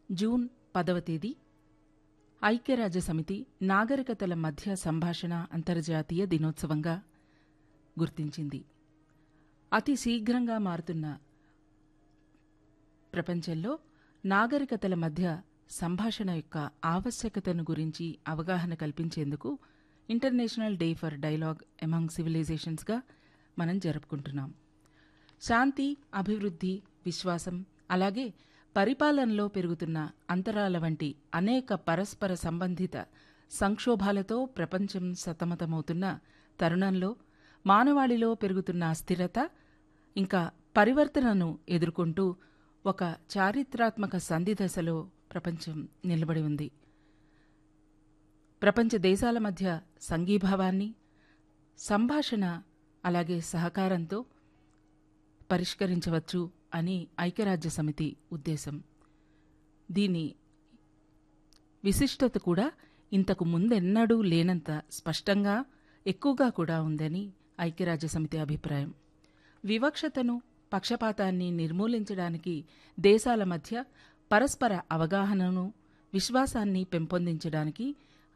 June పదవ తేదీ ఐక్యరాజ్య సమితి నాగరికతల మధ్య సంభాషణ అంతర్జాతీయ దినోత్సవంగా గుర్తించింది అతి శీఘ్రంగా మారుతున్న ప్రపంచంలో నాగరికతల మధ్య సంభాషణ యొక్క ఆవశ్యకతను గురించి అవగాహన కల్పించేందుకు international day for dialogue among సివిలైజేషన్స్గా మనం జరుపుకుంటున్నాం శాంతి అభివృద్ధి విశ్వాసం అలాగే పరిపాలనలో పెరుగుతున్న అంతరాల వంటి అనేక పరస్పర సంబంధిత సంక్షోభాలతో ప్రపంచం సతమతమవుతున్న తరుణంలో మానవాళిలో పెరుగుతున్న అస్థిరత ఇంకా పరివర్తనను ఎదుర్కొంటూ ఒక చారిత్రాత్మక సంధి దశలో ప్రపంచం నిలబడి ఉంది ప్రపంచ దేశాల మధ్య సంఘీభావాన్ని సంభాషణ అలాగే సహకారంతో పరిష్కరించవచ్చు అని ఐక్యరాజ్య సమితి ఉద్దేశం దీని విశిష్టత కూడా ఇంతకు ముందెన్నడూ లేనంత స్పష్టంగా ఎక్కువగా కూడా ఉందని ఐక్యరాజ్య సమితి అభిప్రాయం వివక్షతను పక్షపాతాన్ని నిర్మూలించడానికి దేశాల మధ్య పరస్పర అవగాహనను విశ్వాసాన్ని పెంపొందించడానికి